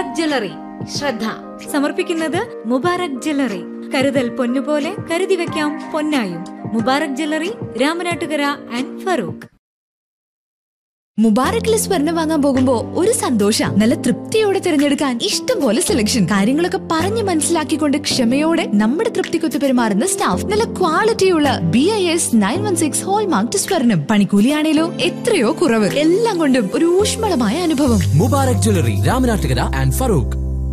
Mubarak jewellery ശ്രദ്ധ സമർപ്പിക്കുന്നത് Mubarak jewellery കരുതൽ പൊന്നുപോലെ കരുതി വെക്കാം പൊന്നായും മുബാറക് ജ്വല്ലറി രാമനാട്ടുകര ആൻഡ് ഫറൂഖ് മുബാറക്കിൽ സ്വർണം വാങ്ങാൻ പോകുമ്പോ ഒരു സന്തോഷ നല്ല തൃപ്തിയോടെ തിരഞ്ഞെടുക്കാൻ ഇഷ്ടം പോലെ സെലക്ഷൻ കാര്യങ്ങളൊക്കെ പറഞ്ഞു മനസ്സിലാക്കിക്കൊണ്ട് ക്ഷമയോടെ നമ്മുടെ തൃപ്തിക്കൊത്ത് പെരുമാറുന്ന സ്റ്റാഫ് നല്ല ക്വാളിറ്റിയുള്ള B I S nine one six hallmark സ്വർണം പണിക്കൂലിയാണേലോ എത്രയോ കുറവ് എല്ലാം കൊണ്ടും ഒരു ഊഷ്മളമായ അനുഭവം മുബാറക് ജ്വല്ലറി രാമനാട്ടുകര ആൻഡ് ഫറൂഖ്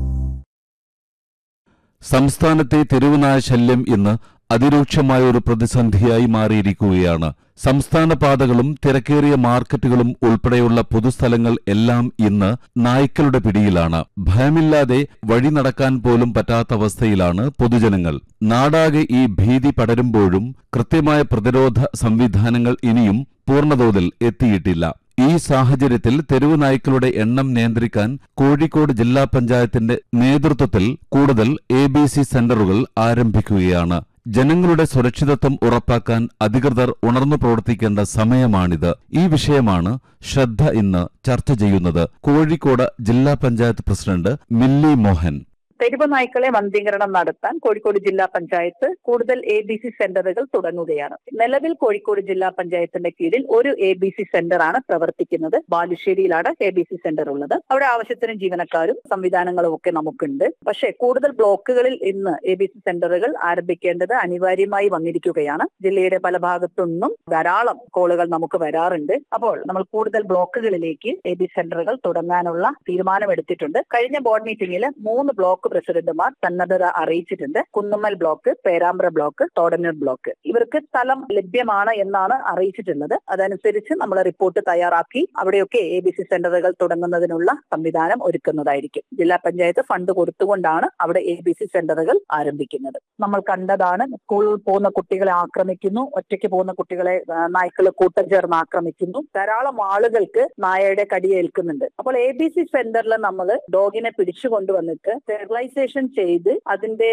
സംസ്ഥാനത്തെ തെരുവുനായ ശല്യം ഇന്ന് അതിരൂക്ഷമായ ഒരു പ്രതിസന്ധിയായി മാറിയിരിക്കുകയാണ് സംസ്ഥാന പാതകളും തിരക്കേറിയ മാർക്കറ്റുകളും ഉൾപ്പെടെയുള്ള പൊതുസ്ഥലങ്ങൾ എല്ലാം ഇന്ന് നായ്ക്കളുടെ പിടിയിലാണ് ഭയമില്ലാതെ വഴി നടക്കാൻ പോലും പറ്റാത്ത പൊതുജനങ്ങൾ നാടാകെ ഈ ഭീതി പടരുമ്പോഴും കൃത്യമായ പ്രതിരോധ സംവിധാനങ്ങൾ ഇനിയും പൂർണ്ണതോതിൽ എത്തിയിട്ടില്ല ഈ സാഹചര്യത്തിൽ തെരുവ് നായ്ക്കളുടെ എണ്ണം നിയന്ത്രിക്കാൻ കോഴിക്കോട് ജില്ലാ പഞ്ചായത്തിന്റെ നേതൃത്വത്തിൽ കൂടുതൽ എ ബി സി സെന്ററുകൾ ആരംഭിക്കുകയാണ് ജനങ്ങളുടെ സുരക്ഷിതത്വം ഉറപ്പാക്കാൻ അധികൃതർ ഉണർന്നു പ്രവർത്തിക്കേണ്ട സമയമാണിത് ഈ വിഷയമാണ് ശ്രദ്ധ ഇന്ന് ചർച്ച ചെയ്യുന്നത് കോഴിക്കോട് ജില്ലാ പഞ്ചായത്ത് പ്രസിഡന്റ് മില്ലി മോഹൻ തെരുവ് നായ്ക്കളെ വന്ധീകരണം നടത്താൻ കോഴിക്കോട് ജില്ലാ പഞ്ചായത്ത് കൂടുതൽ എ ബി സി സെന്ററുകൾ തുടങ്ങുകയാണ് നിലവിൽ കോഴിക്കോട് ജില്ലാ പഞ്ചായത്തിന്റെ കീഴിൽ ഒരു എ ബി സി സെന്റർ ആണ് പ്രവർത്തിക്കുന്നത് ബാലുശ്ശേരിയിലാണ് എ ബി സി സെന്റർ ഉള്ളത് അവിടെ ആവശ്യത്തിന് ജീവനക്കാരും സംവിധാനങ്ങളും ഒക്കെ നമുക്കുണ്ട് പക്ഷേ കൂടുതൽ ബ്ലോക്കുകളിൽ ഇന്ന് എ ബി സി സെന്ററുകൾ ആരംഭിക്കേണ്ടത് അനിവാര്യമായി വന്നിരിക്കുകയാണ് ജില്ലയുടെ പല ഭാഗത്തു നിന്നും ധാരാളം കോളുകൾ നമുക്ക് വരാറുണ്ട് അപ്പോൾ നമ്മൾ കൂടുതൽ ബ്ലോക്കുകളിലേക്ക് എ ബി സെന്ററുകൾ തുടങ്ങാനുള്ള തീരുമാനമെടുത്തിട്ടുണ്ട് കഴിഞ്ഞ ബോർഡ് മീറ്റിംഗിൽ മൂന്ന് ബ്ലോക്ക് പ്രസിഡന്റുമാർ സന്നദ്ധത അറിയിച്ചിട്ടുണ്ട് Kunnummal block Perambra block Thodannur block ഇവർക്ക് സ്ഥലം ലഭ്യമാണ് എന്നാണ് അറിയിച്ചിട്ടുള്ളത് അതനുസരിച്ച് നമ്മൾ റിപ്പോർട്ട് തയ്യാറാക്കി അവിടെയൊക്കെ എ ബി സി സെന്ററുകൾ തുടങ്ങുന്നതിനുള്ള സംവിധാനം ഒരുക്കുന്നതായിരിക്കും ജില്ലാ പഞ്ചായത്ത് ഫണ്ട് കൊടുത്തുകൊണ്ടാണ് അവിടെ എ ബി സി സെന്ററുകൾ ആരംഭിക്കുന്നത് നമ്മൾ കണ്ടതാണ് സ്കൂളിൽ പോകുന്ന കുട്ടികളെ ആക്രമിക്കുന്നു ഒറ്റയ്ക്ക് പോകുന്ന കുട്ടികളെ നായ്ക്കൾ കൂട്ടം ചേർന്ന് ആക്രമിക്കുന്നു ധാരാളം ആളുകൾക്ക് നായയുടെ കടിയേൽക്കുന്നുണ്ട് അപ്പോൾ എ ബി സി സെന്ററിൽ നമ്മൾ ഡോഗിനെ പിടിച്ചു കൊണ്ടുവന്നിട്ട് സ്റ്റെറിലൈസേഷൻ ചെയ്ത് അതിന്റെ